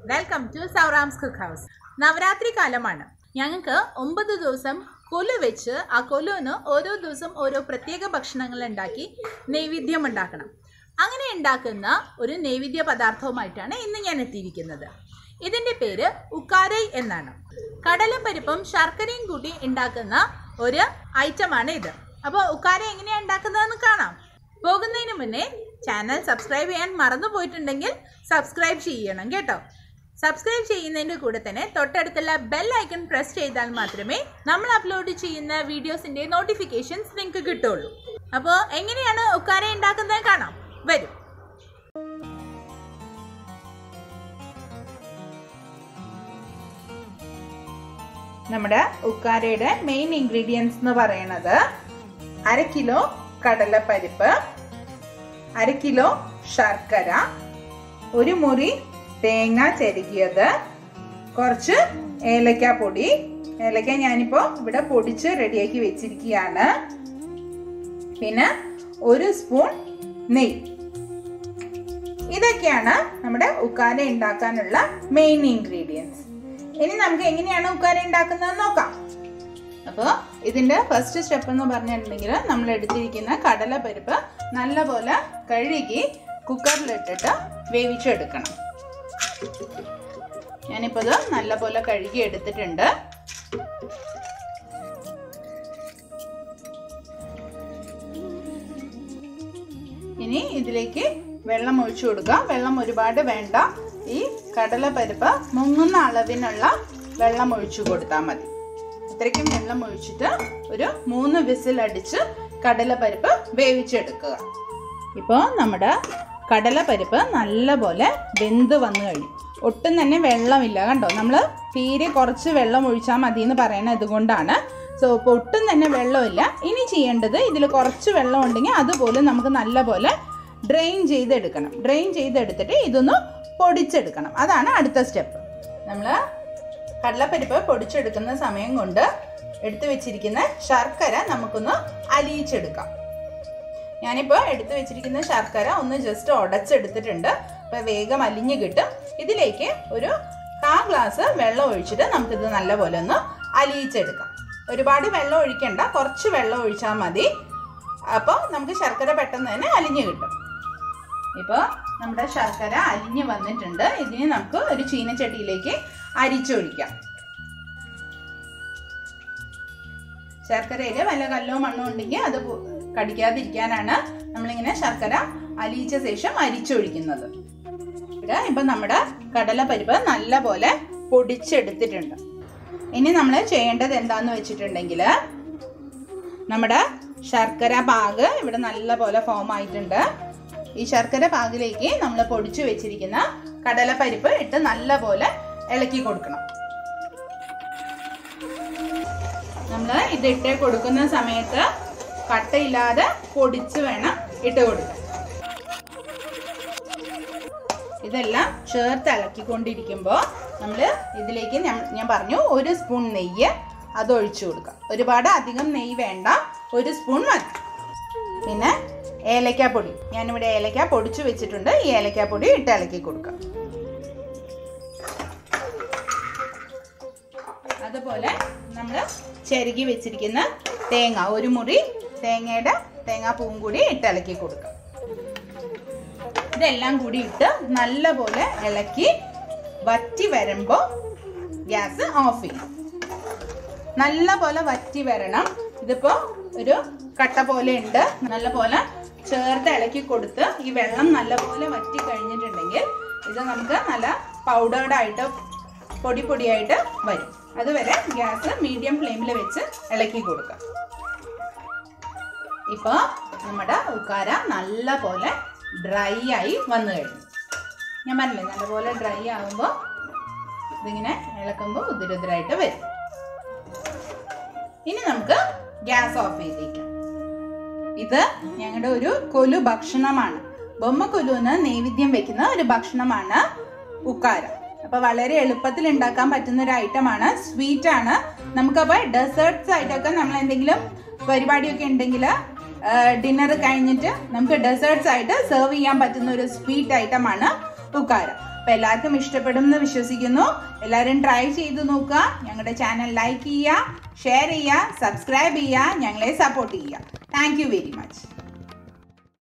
welcome to സൗറാംസ് cook house Navratri കാലമാണ് ഞങ്ങൾക്ക് ഒമ്പത് ദിവസം കൊലു വെച്ച് ആ കൊലുവിന് ഓരോ ദിവസം ഓരോ പ്രത്യേക ഭക്ഷണങ്ങൾ ഉണ്ടാക്കി നൈവേദ്യം ഉണ്ടാക്കണം അങ്ങനെ ഉണ്ടാക്കുന്ന ഒരു നൈവേദ്യ പദാർത്ഥവുമായിട്ടാണ് ഇന്ന് ഞാൻ എത്തിയിരിക്കുന്നത് ഇതിൻ്റെ പേര് ഉക്കാരൈ എന്നാണ് കടലും പരിപ്പും ശർക്കരയും കൂട്ടി ഉണ്ടാക്കുന്ന ഒരു ഐറ്റമാണ് ഇത് അപ്പോൾ ഉക്കാര എങ്ങനെയാണ് ഉണ്ടാക്കുന്നതെന്ന് കാണാം പോകുന്നതിന് മുന്നേ ചാനൽ സബ്സ്ക്രൈബ് ചെയ്യാൻ മറന്നു പോയിട്ടുണ്ടെങ്കിൽ സബ്സ്ക്രൈബ് ചെയ്യണം കേട്ടോ സബ്സ്ക്രൈബ് ചെയ്യുന്നതിൻ്റെ കൂടെ തന്നെ തൊട്ടടുത്തുള്ള ബെൽ ഐക്കൺ പ്രസ് ചെയ്താൽ മാത്രമേ നമ്മൾ അപ്ലോഡ് ചെയ്യുന്ന വീഡിയോസിൻ്റെ നോട്ടിഫിക്കേഷൻസ് നിങ്ങൾക്ക് കിട്ടുള്ളൂ അപ്പോൾ എങ്ങനെയാണ് ഉക്കാര ഉണ്ടാക്കുന്നത് കാണാം വരും നമ്മുടെ ഉക്കാരയുടെ മെയിൻ ഇൻഗ്രീഡിയൻസ് എന്ന് പറയുന്നത് അര കിലോ കടലപ്പരിപ്പ് അര കിലോ ശർക്കര ഒരു മുറി തേങ്ങ ചെരുകിയത് കുറച്ച് ഏലക്ക പൊടി ഏലക്ക ഞാനിപ്പോൾ ഇവിടെ പൊടിച്ച് റെഡിയാക്കി വെച്ചിരിക്കുകയാണ് പിന്നെ ഒരു സ്പൂൺ നെയ്യ് ഇതൊക്കെയാണ് നമ്മുടെ ഉക്കാര ഉണ്ടാക്കാനുള്ള മെയിൻ ഇൻഗ്രീഡിയൻസ് ഇനി നമുക്ക് എങ്ങനെയാണ് ഉക്കാര ഉണ്ടാക്കുന്നത് നോക്കാം അപ്പോൾ ഇതിൻ്റെ ഫസ്റ്റ് സ്റ്റെപ്പ് എന്ന് പറഞ്ഞിട്ടുണ്ടെങ്കിൽ നമ്മൾ എടുത്തിരിക്കുന്ന കടലപ്പരിപ്പ് നല്ലപോലെ കഴുകി കുക്കറിലിട്ടിട്ട് വേവിച്ചെടുക്കണം ഞാനിപ്പോൾ ഇത് നല്ലപോലെ കഴുകി എടുത്തിട്ടുണ്ട് ഇനി ഇതിലേക്ക് വെള്ളം ഒഴിച്ചു കൊടുക്കാം വെള്ളം ഒരുപാട് വേണ്ട ഈ കടലപ്പരിപ്പ് മുങ്ങുന്ന അളവിനുള്ള വെള്ളം ഒഴിച്ചു കൊടുത്താൽ മതി ഇത്രയ്ക്കും വെള്ളം ഒഴിച്ചിട്ട് ഒരു മൂന്ന് വിസിൽ അടിച്ച് കടലപ്പരിപ്പ് വേവിച്ചെടുക്കുക ഇപ്പോൾ നമ്മുടെ കടലപ്പരിപ്പ് നല്ലപോലെ വെന്ത് വന്നു കഴിഞ്ഞു ഒട്ടും തന്നെ വെള്ളമില്ല കണ്ടോ നമ്മൾ തീരെ കുറച്ച് വെള്ളം ഒഴിച്ചാൽ മതി എന്ന് പറയുന്നത് ഇതുകൊണ്ടാണ് സോ ഇപ്പോൾ ഒട്ടും തന്നെ വെള്ളമില്ല ഇനി ചെയ്യേണ്ടത് ഇതിൽ കുറച്ച് വെള്ളം ഉണ്ടെങ്കിൽ അതുപോലെ നമുക്ക് നല്ലപോലെ ഡ്രെയിൻ ചെയ്തെടുക്കണം ഡ്രെയിൻ ചെയ്തെടുത്തിട്ട് ഇതൊന്ന് പൊടിച്ചെടുക്കണം അതാണ് അടുത്ത സ്റ്റെപ്പ് നമ്മൾ കടലപ്പരിപ്പ് പൊടിച്ചെടുക്കുന്ന സമയം കൊണ്ട് എടുത്തു വെച്ചിരിക്കുന്ന ശർക്കര നമുക്കൊന്ന് അലിയിച്ചെടുക്കാം ഞാനിപ്പോൾ എടുത്തു വെച്ചിരിക്കുന്ന ശർക്കര ഒന്ന് ജസ്റ്റ് ഉടച്ചെടുത്തിട്ടുണ്ട് അപ്പോൾ വേഗം അലിഞ്ഞ് കിട്ടും ഇതിലേക്ക് ഒരു കാ ഗ്ലാസ് വെള്ളം ഒഴിച്ചിട്ട് നമുക്കിത് നല്ലപോലെ ഒന്ന് അലിയിച്ചെടുക്കാം ഒരുപാട് വെള്ളം ഒഴിക്കണ്ട കുറച്ച് വെള്ളം ഒഴിച്ചാൽ മതി അപ്പോൾ നമുക്ക് ശർക്കര പെട്ടെന്ന് തന്നെ അലിഞ്ഞ് കിട്ടും ഇപ്പോൾ നമ്മുടെ ശർക്കര അലിഞ്ഞ് വന്നിട്ടുണ്ട് ഇതിന് നമുക്ക് ഒരു ചീനച്ചട്ടിയിലേക്ക് അരിച്ചൊഴിക്കാം ശർക്കരയിൽ വല്ല കല്ലോ മണ്ണോ ഉണ്ടെങ്കിൽ അത് കടിക്കാതിരിക്കാനാണ് നമ്മളിങ്ങനെ ശർക്കര അലിയിച്ച ശേഷം അരിച്ചൊഴിക്കുന്നത് ഇവിടെ ഇപ്പം നമ്മുടെ കടലപ്പരിപ്പ് നല്ലപോലെ പൊടിച്ചെടുത്തിട്ടുണ്ട് ഇനി നമ്മൾ ചെയ്യേണ്ടത് എന്താന്ന് വെച്ചിട്ടുണ്ടെങ്കിൽ നമ്മുടെ ശർക്കര പാക് ഇവിടെ നല്ലപോലെ ഫോം ആയിട്ടുണ്ട് ഈ ശർക്കര പാകിലേക്ക് നമ്മൾ പൊടിച്ചു വെച്ചിരിക്കുന്ന കടലപ്പരിപ്പ് ഇട്ട് നല്ലപോലെ ഇളക്കി കൊടുക്കണം നമ്മൾ ഇതിട്ട് കൊടുക്കുന്ന സമയത്ത് കട്ടയില്ലാതെ പൊടിച്ച് വേണം ഇട്ട് കൊടുക്കാൻ ഇതെല്ലാം ചേർത്ത് ഇളക്കിക്കൊണ്ടിരിക്കുമ്പോൾ നമ്മൾ ഇതിലേക്ക് ഞാൻ പറഞ്ഞു ഒരു സ്പൂൺ നെയ്യ് അത് ഒഴിച്ചു കൊടുക്കാം ഒരുപാട് അധികം നെയ്യ് വേണ്ട ഒരു സ്പൂൺ മതി പിന്നെ ഏലക്കാപ്പൊടി ഞാനിവിടെ ഏലക്ക പൊടിച്ചു വെച്ചിട്ടുണ്ട് ഈ ഏലക്കാപ്പൊടി ഇട്ട് ഇളക്കി കൊടുക്കാം അതുപോലെ നമ്മൾ ചെരുകി വെച്ചിരിക്കുന്ന തേങ്ങ ഒരു മുറി തേങ്ങയുടെ തേങ്ങാപ്പൂവും കൂടി ഇട്ട് ഇളക്കി കൊടുക്കാം ഇതെല്ലാം കൂടി ഇട്ട് നല്ലപോലെ ഇളക്കി വറ്റി വരുമ്പോൾ ഗ്യാസ് ഓഫ് ചെയ്യും നല്ലപോലെ വറ്റി വരണം ഇതിപ്പോൾ ഒരു കട്ട പോലെ ഉണ്ട് നല്ലപോലെ ചേർത്ത് ഇളക്കി കൊടുത്ത് ഈ വെള്ളം നല്ലപോലെ വറ്റി കഴിഞ്ഞിട്ടുണ്ടെങ്കിൽ ഇത് നമുക്ക് നല്ല പൗഡേർഡ് ആയിട്ട് പൊടി പൊടിയായിട്ട് വരും അതുവരെ ഗ്യാസ് മീഡിയം ഫ്ലെയിമിൽ വെച്ച് ഇളക്കി കൊടുക്കാം ഇപ്പോൾ നമ്മുടെ ഉക്കാര നല്ല പോലെ ഡ്രൈ ആയി വന്നു കഴിഞ്ഞു ഞാൻ പറഞ്ഞില്ലേ നല്ലപോലെ ഡ്രൈ ആകുമ്പോൾ ഇതിങ്ങനെ ഇളക്കുമ്പോൾ ഉതിരുതിരായിട്ട് വരും ഇനി നമുക്ക് ഗ്യാസ് ഓഫ് ചെയ്തേക്കാം ഇത് ഞങ്ങളുടെ ഒരു കൊലു ഭക്ഷണമാണ് ബൊമ്മ കൊലുവിന് നൈവേദ്യം വെക്കുന്ന ഒരു ഭക്ഷണമാണ് ഉക്കാര അപ്പൊ വളരെ എളുപ്പത്തിൽ ഉണ്ടാക്കാൻ പറ്റുന്ന ഒരു ഐറ്റമാണ് സ്വീറ്റ് ആണ് നമുക്കപ്പോൾ ഡെസേർട്ട്സ് ആയിട്ടൊക്കെ നമ്മൾ എന്തെങ്കിലും പരിപാടിയൊക്കെ ഉണ്ടെങ്കിൽ ഡിന്നർ കഴിഞ്ഞിട്ട് നമുക്ക് ഡെസേർട്ട്സ് ആയിട്ട് സെർവ് ചെയ്യാൻ പറ്റുന്ന ഒരു സ്വീറ്റ് ഐറ്റമാണ് ഉക്കാര അപ്പൊ എല്ലാവർക്കും ഇഷ്ടപ്പെടും എന്ന് വിശ്വസിക്കുന്നു എല്ലാവരും ട്രൈ ചെയ്ത് നോക്കുക ഞങ്ങളുടെ ചാനൽ ലൈക്ക് ചെയ്യുക ഷെയർ ചെയ്യുക സബ്സ്ക്രൈബ് ചെയ്യുക ഞങ്ങളെ സപ്പോർട്ട് ചെയ്യുക താങ്ക് യു വെരി മച്ച്